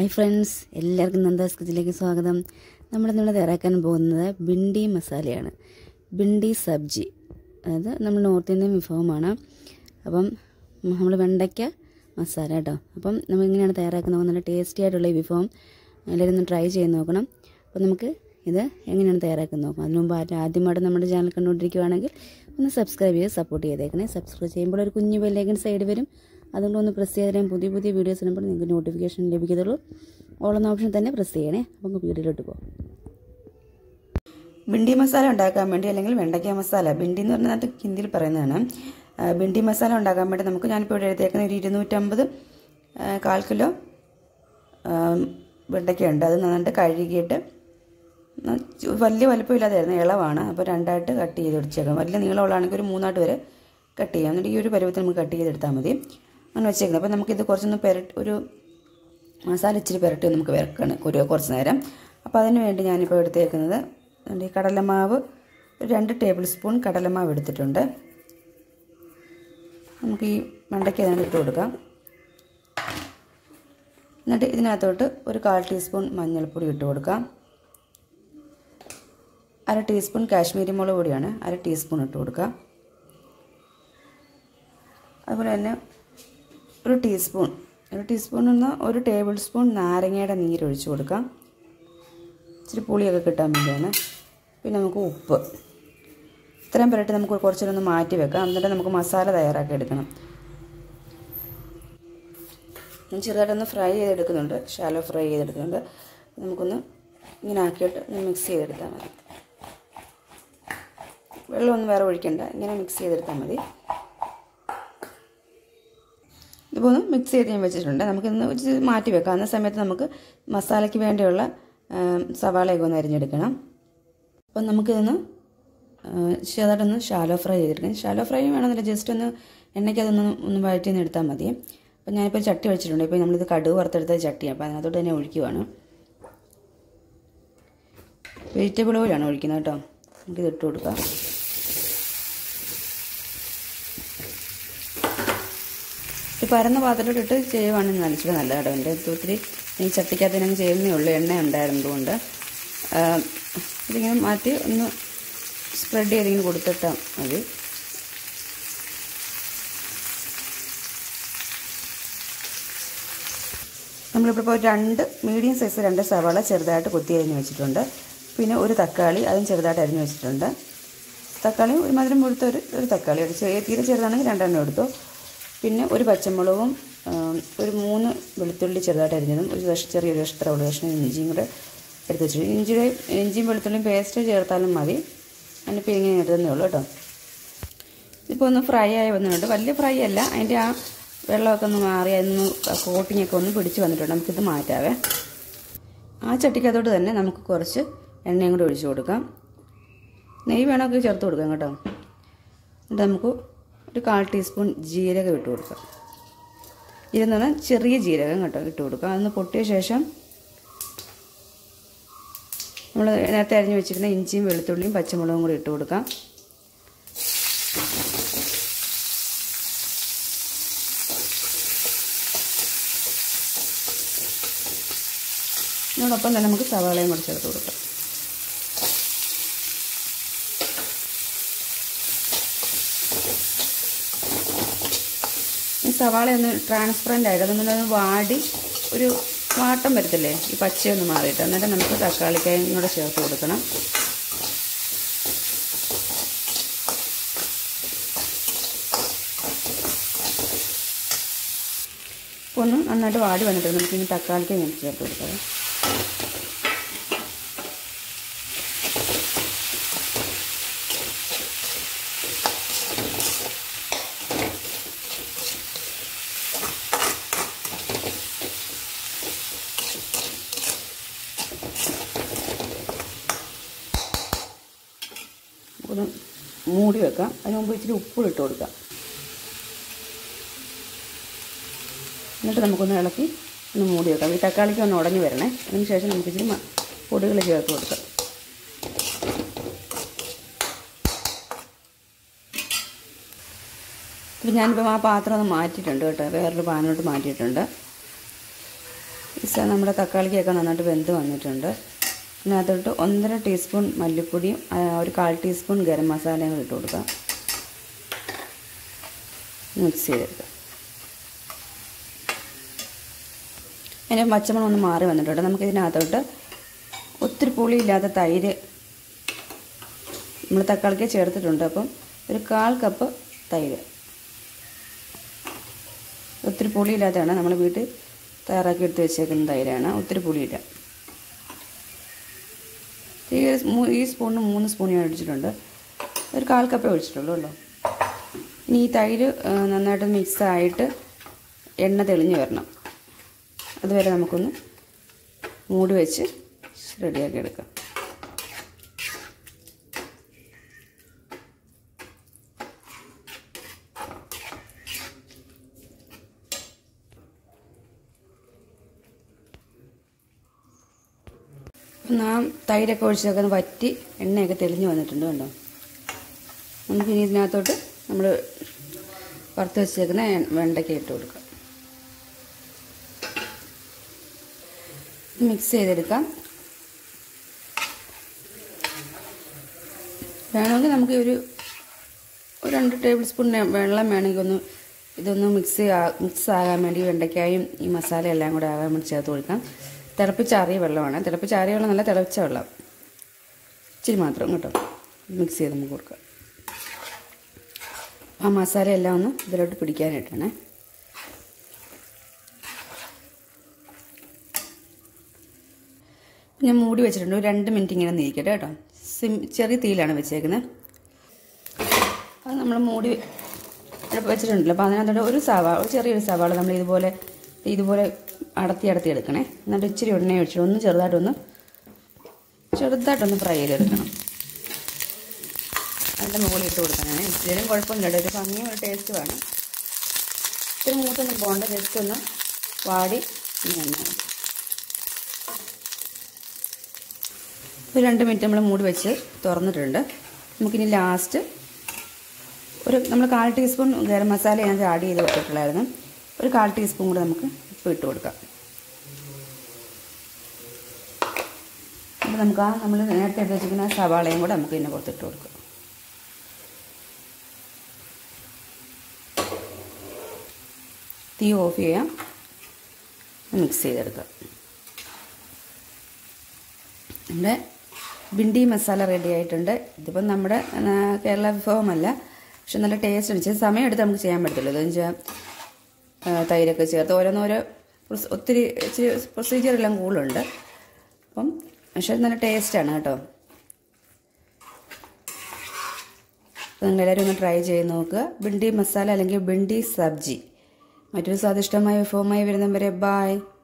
hi friends എല്ലാവർക്കും നന്ദാസ് കിച്ചണിലേക്ക് സ്വാഗതം നമ്മളിന്നിവിടെ തയ്യാറാക്കാൻ പോകുന്നത് ബിണ്ടി മസാലയാണ് ബിണ്ടി സബ്ജി അതായത് നമ്മൾ നോർത്ത് ഇന്ത്യൻ വിഭവമാണ് അപ്പം നമ്മൾ വെണ്ടയ്ക്ക മസാല കേട്ടോ അപ്പം നമ്മൾ ഇങ്ങനെയാണ് തയ്യാറാക്കുന്നത് നല്ല ടേസ്റ്റി ആയിട്ടുള്ള ഈ വിഭവം എല്ലാവരും ഒന്ന് ട്രൈ ചെയ്ത് നോക്കണം അപ്പം നമുക്ക് ഇത് എങ്ങനെയാണ് തയ്യാറാക്കുന്നത് നോക്കാം അതിന് മുമ്പ് ആദ്യം- ആദ്യമായിട്ട് നമ്മുടെ ചാനൽ കണ്ടുകൊണ്ടിരിക്കുകയാണെങ്കിൽ ഒന്ന് സബ്സ്ക്രൈബ് ചെയ്ത് സപ്പോർട്ട് ചെയ്തേക്കണേ സബ്സ്ക്രൈബ് ചെയ്യുമ്പോൾ ഒരു കുഞ്ഞു ബെല്ലേക്കൻ സൈഡ് വരും അതുകൊണ്ട് ഒന്ന് പ്രസ് ചെയ്താൽ പുതിയ പുതിയ വീഡിയോസ് ഇടുമ്പോൾ നിങ്ങൾക്ക് നോട്ടിഫിക്കേഷൻ ലഭിക്കത്തുള്ളൂ ഓൾ എന്ന ഓപ്ഷൻ തന്നെ പ്രസ് ചെയ്യണേ അപ്പം നമുക്ക് വീഡിയോയിലോട്ട് പോകാം ബിണ്ടി മസാല ഉണ്ടാക്കാൻ വേണ്ടി അല്ലെങ്കിൽ വെണ്ടയ്ക്ക മസാല ബിണ്ടി എന്ന് പറഞ്ഞാൽ ഹിന്ദിയിൽ പറയുന്നതാണ് ആ, ബിണ്ടി മസാല ഉണ്ടാക്കാൻ വേണ്ടി നമുക്ക് ഞാനിപ്പോൾ ഇവിടെ എഴുതിയേക്കുന്ന ഒരു ഇരുന്നൂറ്റമ്പത് ആ, കാൽ കിലോ ആ, വെണ്ടയ്ക്ക ഉണ്ട് അത് നന്നായിട്ട് കഴുകിയിട്ട് ന- ചു- വലിയ വലിപ്പമില്ലാതായിരുന്നു ഇളവാണ് അപ്പോൾ രണ്ടായിട്ട് കട്ട് ചെയ്ത് വെച്ചേക്കാം വലിയ നീളമുള്ളതാണെങ്കിൽ ഒരു മൂന്നായിട്ട് വരെ കട്ട് ചെയ്യാം എന്നിട്ട് ഈ ഒരു പരുവത്തിൽ നമുക്ക് കട്ട് ചെയ്തെടുത്താൽ മതി അങ്ങനെ വെച്ചേക്കുന്നത് അപ്പോൾ നമുക്കിത് കുറച്ചൊന്ന് പെരട്ട് ഒരു മസാല ഇച്ചിരി പുരട്ടി നമുക്ക് വെക്കണം ഒരു കുറച്ച് നേരം അപ്പോൾ അതിന് വേണ്ടി ഞാനിപ്പോൾ എടുത്തേക്കുന്നത് അതുകൊണ്ട് ഈ കടലമാവ് ഒരു രണ്ട് ടേബിൾ സ്പൂൺ കടലമാവ് എടുത്തിട്ടുണ്ട് നമുക്ക് ഈ വെണ്ടയ്ക്ക് അതിനകത്ത് ഇട്ട് കൊടുക്കാം എന്നിട്ട് ഇതിനകത്തോട്ട് ഒരു കാൽ ടീസ്പൂൺ മഞ്ഞൾപ്പൊടി ഇട്ട് കൊടുക്കാം അര ടീസ്പൂൺ കാശ്മീരി മുളക് പൊടിയാണ് അര ടീസ്പൂൺ ഇട്ട് കൊടുക്കാം അതുപോലെ തന്നെ ഒരു ടീസ്പൂൺ ഒരു ടീസ്പൂൺ നിന്ന് ഒരു ടേബിൾ സ്പൂൺ നാരങ്ങയുടെ നീര് ഒഴിച്ച് കൊടുക്കാം ഇച്ചിരി പുളിയൊക്കെ കിട്ടാൻ വേണ്ടിയാണ് പിന്നെ നമുക്ക് ഉപ്പ് ഇത്രയും പുരട്ടി നമുക്ക് കുറച്ചൊന്ന് മാറ്റി വെക്കാം എന്നിട്ട് നമുക്ക് മസാല തയ്യാറാക്കി എടുക്കണം ഞാൻ ചെറുതായിട്ടൊന്ന് ഫ്രൈ ചെയ്തെടുക്കുന്നുണ്ട് ഷാലോ ഫ്രൈ ചെയ്തെടുക്കുന്നുണ്ട് നമുക്കൊന്ന് ഇങ്ങനെ ആക്കിയിട്ട് മിക്സ് ചെയ്തെടുത്താൽ മതി വെള്ളമൊന്നും വേറെ ഒഴിക്കണ്ട ഇങ്ങനെ മിക്സ് ചെയ്തെടുത്താൽ മതി ഇപ്പോൾ ഒന്ന് മിക്സ് ചെയ്ത് ഞാൻ വെച്ചിട്ടുണ്ട് നമുക്കിന്ന് ഇച്ചിരി മാറ്റി വെക്കാം അന്ന സമയത്ത് നമുക്ക് മസാലയ്ക്ക് വേണ്ടിയുള്ള ആ, സവാളയൊക്കെ ഒന്ന് അരിഞ്ഞെടുക്കണം അപ്പം നമുക്കിതൊന്ന് ആ, ചെറുതായിട്ടൊന്ന് ഷാലോ ഫ്രൈ ചെയ്തെടുക്കണം ഷാലോ ഫ്രൈ വേണമെന്നില്ല ജസ്റ്റ് ഒന്ന് എണ്ണയ്ക്ക് അതൊന്ന് ഒന്ന് വഴറ്റി ഒന്ന് എടുത്താൽ മതി അപ്പം ഞാനിപ്പോൾ ചട്ടി വെച്ചിട്ടുണ്ട് ഇപ്പോൾ നമ്മളിത് കടുക് വറുത്തെടുത്ത ചട്ടിയാണ് അപ്പോൾ അതിനകത്തോട്ട് തന്നെ ഒഴിക്കുവാണ് വെജിറ്റബിൾ ഓയിലാണ് ഒഴിക്കുന്നത് കേട്ടോ നമുക്കിത് ഇട്ട് കൊടുക്കാം ഈ പരന്ന പാത്രത്തിലിട്ട് ചെയ്യുവാണെങ്കിൽ നനച്ചിട്ട് നല്ല കേട്ടോ എൻ്റെ അടുത്ത് ഒത്തിരി ഈ ചട്ടിക്കകത്ത് ഞങ്ങൾ ചെയ്യുന്നേ ഉള്ളൂ എണ്ണ ഉണ്ടായിരുന്നതുകൊണ്ട് ആ, ഇതിങ്ങനെ മാറ്റി ഒന്ന് സ്പ്രെഡ് ചെയ്തിങ്ങനെ കൊടുത്തിട്ടാൽ മതി നമ്മളിപ്പോൾ ഇപ്പോൾ രണ്ട് മീഡിയം സൈസ് രണ്ട് സവാള ചെറുതായിട്ട് കൊത്തി അരിഞ്ഞ് വെച്ചിട്ടുണ്ട് പിന്നെ ഒരു തക്കാളി അതും ചെറുതായിട്ട് അരിഞ്ഞ് വെച്ചിട്ടുണ്ട് തക്കാളി ഒരു മധുരം കൊടുത്ത ഒരു ഒരു തക്കാളി ഒരു ചെറിയ തീരെ ചെറുതാണെങ്കിൽ രണ്ടെണ്ണം എടുത്തു പിന്നെ ഒരു പച്ചമുളകും ആ, ഒരു മൂന്ന് വെളുത്തുള്ളി ചെറുതായിട്ട് അരിഞ്ഞതും ഒരു കഷ്ണം ചെറിയൊരു കഷ്ണം ഒരു കഷ്ണം ഇഞ്ചിയും കൂടെ എടുത്ത് വെച്ചു ഇഞ്ചിയുടെ ഇഞ്ചിയും വെളുത്തുള്ളിയും പേസ്റ്റ് ചേർത്താലും മതി അതിനിപ്പോൾ ഇങ്ങനെ ഇടുന്നേ ഉള്ളൂ കേട്ടോ ഇപ്പോൾ ഒന്ന് ഫ്രൈ ആയി വന്നിട്ടുണ്ട് വലിയ ഫ്രൈ അല്ല അതിൻ്റെ ആ വെള്ളമൊക്കെ ഒന്ന് മാറി അതിന് കോട്ടിംഗ് ഒക്കെ ഒന്ന് പിടിച്ച് വന്നിട്ടുണ്ട് നമുക്കിത് മാറ്റാവേ ആ ചട്ടിക്കകത്തോട്ട് തന്നെ നമുക്ക് കുറച്ച് എണ്ണയും കൂടി ഒഴിച്ച് കൊടുക്കാം നെയ്യ് വേണമെങ്കിൽ ചേർത്ത് കൊടുക്കാം കേട്ടോ എന്നിട്ട് നമുക്ക് ഒരു കാൽ ടീസ്പൂൺ ജീരകം ഇട്ട് കൊടുക്കാം ഇതെന്ന് പറഞ്ഞാൽ ചെറിയ ജീരകം കേട്ടോ ഇട്ട് കൊടുക്കാം അതൊന്ന് പൊട്ടിയ ശേഷം നമ്മൾ നേരത്തെ അരിഞ്ഞ് വെച്ചിരുന്ന ഇഞ്ചിയും വെളുത്തുള്ളിയും പച്ചമുളകും കൂടി ഇട്ട് കൊടുക്കാം ഇതിനോടൊപ്പം തന്നെ നമുക്ക് സവാളയും കൂടി ചേർത്ത് കൊടുക്കാം ഈ സവാള ഒന്ന് ട്രാൻസ്പെറൻ്റ് ആയിട്ട് അതൊന്ന് വാടി ഒരു വാട്ടം വരത്തില്ലേ ഈ പച്ചയൊന്ന് മാറിയിട്ട് എന്നിട്ട് നമുക്ക് തക്കാളിക്കായും കൂടെ ചേർത്ത് കൊടുക്കണം അപ്പോൾ ഒന്ന് നന്നായിട്ട് വാടി വന്നിട്ട് നമുക്ക് ഇനി തക്കാളിക്കായും ഞാൻ ചേർത്ത് കൊടുക്കാം ഒന്ന് മൂടി വെക്കാം അതിന് മുമ്പ് ഇച്ചിരി ഉപ്പ് ഇട്ട് കൊടുക്കാം എന്നിട്ട് നമുക്കൊന്ന് ഇളക്കി ഒന്ന് മൂടി വെക്കാം ഈ തക്കാളിക്ക് ഒന്ന് ഉടഞ്ഞു വരണേ അതിന് ശേഷം നമുക്ക് ഇച്ചിരി മ- പൊടികൾ ചേർത്ത് കൊടുക്കാം ഇപ്പം ഞാനിപ്പം ആ പാത്രം ഒന്ന് മാറ്റിയിട്ടുണ്ട് കേട്ടോ വേറൊരു പാനിലോട്ട് മാറ്റിയിട്ടുണ്ട് ഈ വെച്ചാൽ നമ്മുടെ തക്കാളിക്കൊക്കെ നന്നായിട്ട് വെന്ത് വന്നിട്ടുണ്ട് അതിനകത്തോട്ട് ഒന്നര ടീസ്പൂൺ മല്ലിപ്പൊടിയും ആ, ഒരു കാൽ ടീസ്പൂൺ ഗരം മസാലയും കൂടി ഇട്ട് കൊടുക്കാം മിക്സ് ചെയ്തെടുക്കാം അതിന് പച്ചമണം ഒന്ന് മാറി വന്നിട്ടുണ്ട് നമുക്ക് ഇതിനകത്തോട്ട് ഒത്തിരി പുളിയില്ലാത്ത തൈര് നമ്മൾ തക്കാളിക്ക് ചേർത്തിട്ടുണ്ട് അപ്പം ഒരു കാൽ കപ്പ് തൈര് ഒത്തിരി പുളിയില്ലാത്തതാണ് നമ്മൾ വീട്ടിൽ തയ്യാറാക്കി എടുത്ത് വെച്ചേക്കുന്ന തൈരാണ് ഒത്തിരി പുളിയില്ല ഈ മൂ- ഈ സ്പൂണിന് മൂന്ന് സ്പൂൺ ഞാൻ ഒഴിച്ചിട്ടുണ്ട് ഒരു കാൽ കപ്പേ ഒഴിച്ചിട്ടുള്ളൂ കേട്ടോ ഇനി ഈ തൈര് ആ, നന്നായിട്ട് മിക്സ് ആയിട്ട് എണ്ണ തെളിഞ്ഞ് വരണം അതുവരെ നമുക്കൊന്ന് മൂടി വെച്ച് റെഡിയാക്കി എടുക്കാം നാം തൈരൊക്കെ ഒഴിച്ചൊക്കെ ഒന്ന് വറ്റി എണ്ണയൊക്കെ തെളിഞ്ഞ് വന്നിട്ടുണ്ട് കണ്ടോ നമുക്ക് ഇനി ഇതിനകത്തോട്ട് നമ്മൾ വറുത്ത് വെച്ചേക്കുന്ന എ- വെണ്ടയ്ക്ക ഇട്ട് കൊടുക്കാം മിക്സ് ചെയ്തെടുക്കാം വേണമെങ്കിൽ നമുക്ക് ഒരു ഒരു രണ്ട് ടേബിൾ സ്പൂൺ വെള്ളം വേണമെങ്കിൽ ഒന്ന് ഇതൊന്ന് മിക്സ് മിക്സ് ആകാൻ വേണ്ടി വെണ്ടയ്ക്കായും ഈ മസാല എല്ലാം കൂടെ ആകാൻ വേണ്ടി ചേർത്ത് കൊടുക്കാം തിളപ്പിച്ചാറിയ വെള്ളമാണ് തിളപ്പിച്ചാറിയ വെള്ളം നല്ല തിളച്ച വെള്ളം ഇച്ചിരി മാത്രം കേട്ടോ മിക്സ് ചെയ്ത് നമുക്ക് കൊടുക്കാം ആ മസാല എല്ലാം ഒന്ന് ഇതിലോട്ട് പിടിക്കാനായിട്ടാണ് ഞാൻ മൂടി വെച്ചിട്ടുണ്ട് ഒരു രണ്ട് മിനിറ്റ് ഇങ്ങനെ നീക്കട്ടെ കേട്ടോ സിം ചെറിയ തീയിലാണ് വെച്ചേക്കുന്നത് അത് നമ്മൾ മൂടി അടുപ്പ് വെച്ചിട്ടുണ്ടല്ലോ അപ്പോൾ അതിനകത്തോട്ട് ഒരു സവാള ഒരു ചെറിയൊരു സവാള നമ്മൾ ഇതുപോലെ ഇതുപോലെ അടത്തി അടത്തി എടുക്കണേ എന്നിട്ട് ഇച്ചിരി എണ്ണ ഒഴിച്ചിട്ട് ഒന്ന് ചെറുതായിട്ടൊന്ന് ചെറുതായിട്ടൊന്ന് ഫ്രൈ ചെയ്തെടുക്കണം അതിൻ്റെ മുകളിൽ ഇട്ട് കൊടുക്കാനാണ് ഇച്ചിരി കുഴപ്പമില്ല കേട്ടോ ഒരു ഭംഗിയും ഒരു ടേസ്റ്റ് വേണം ഇത്തിരി മൂത്തൊന്നും പോകണ്ട ജസ്റ്റ് ഒന്ന് വാടി ഇങ്ങനെ ഒരു രണ്ട് മിനിറ്റ് നമ്മൾ മൂടി വെച്ച് തുറന്നിട്ടുണ്ട് നമുക്കിനി ലാസ്റ്റ് ഒരു നമ്മൾ കാൽ ടീസ്പൂൺ ഗരം മസാല ഞാൻ ആഡ് ചെയ്ത് വെച്ചിട്ടുള്ളായിരുന്നു ഒരു കാൽ ടീസ്പൂൺ കൂടെ നമുക്ക് ഉപ്പ് ഇട്ട് കൊടുക്കാം അപ്പോൾ നമുക്ക് ആ നമ്മൾ നേരത്തെ എടുത്ത് വെച്ചിരിക്കുന്ന ആ സവാളയും കൂടെ നമുക്ക് ഇതിനെ പുറത്തിട്ട് കൊടുക്കാം തീ ഓഫ് ചെയ്യാം മിക്സ് ചെയ്തെടുക്കാം നമ്മുടെ ബിണ്ടി മസാല റെഡി ആയിട്ടുണ്ട് ഇതിപ്പം നമ്മുടെ ആ, കേരള വിഭവമല്ല പക്ഷെ നല്ല ടേസ്റ്റ് ഉണ്ട് ഇച്ചിരി സമയം എടുത്ത് നമുക്ക് ചെയ്യാൻ പറ്റത്തില്ല ഇതെന്ന് വെച്ചാൽ ആ, തൈരൊക്കെ ചേർത്ത് ഓരോന്നോരോ പ്രൊസ്- ഒത്തിരി ഇച്ചിരി പ്രൊസീജിയർ എല്ലാം കൂടുതലുണ്ട് അപ്പം പക്ഷെ നല്ല ടേസ്റ്റാണ് കേട്ടോ നിങ്ങളെല്ലാവരും ഒന്ന് ട്രൈ ചെയ്ത് നോക്കുക ബിണ്ടി മസാല അല്ലെങ്കിൽ ബിണ്ടി സബ്ജി മറ്റൊരു സ്വാദിഷ്ടമായ വിഭവമായി വരുന്നവരെ ബായ്